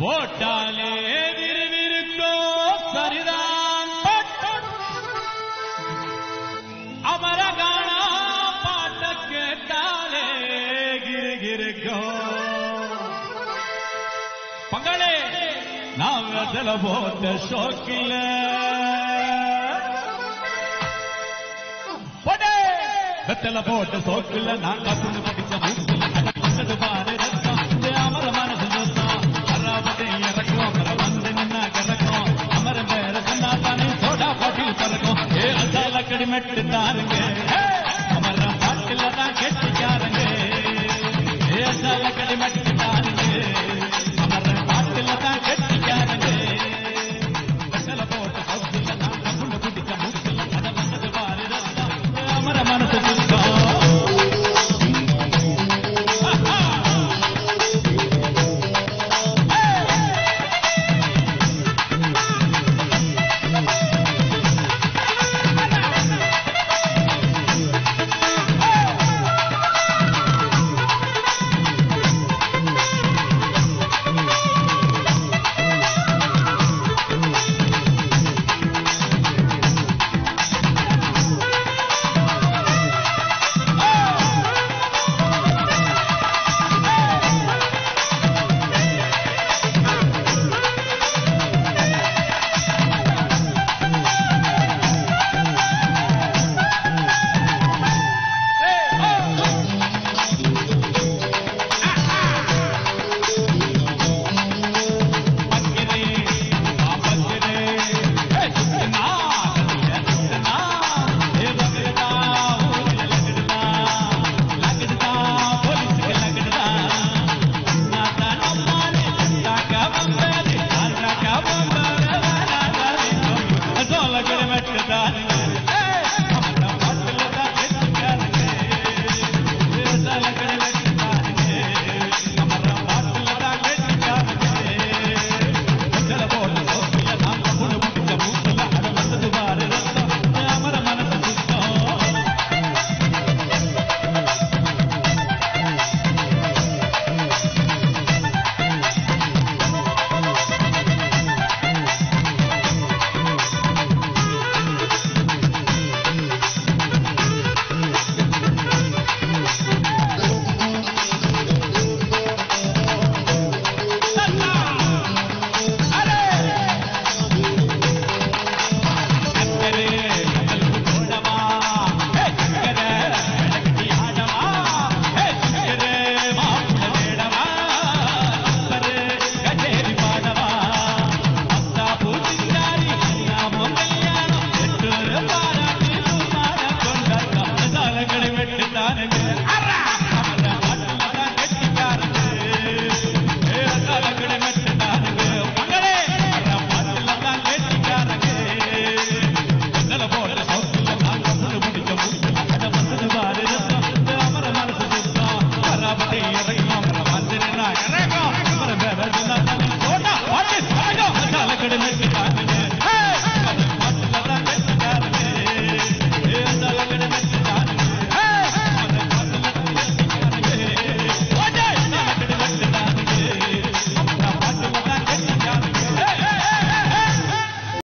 போட்டாலே விறுவிறுக்கோ சரிதான் அமரகானா பாட்ட கேட்டாலே கிருகிருக்கோ பங்களே நான் வெத்தல போட்ட ஷோக்கில போடே வெத்தல போட்ட சோக்கில நான் கப்புன்னு படிச்ச மூக்கில நடந்தது பாரு ரத்தம் இது அமர மனசு ரத்தம் அறாவது இறக்கும் அமர வந்து நின்னா கிடக்கும் அமர பேர சொன்னா தானே சோடா பாட்டில் பறக்கும் ஏ அசால கடிமெட்டு தாருங்க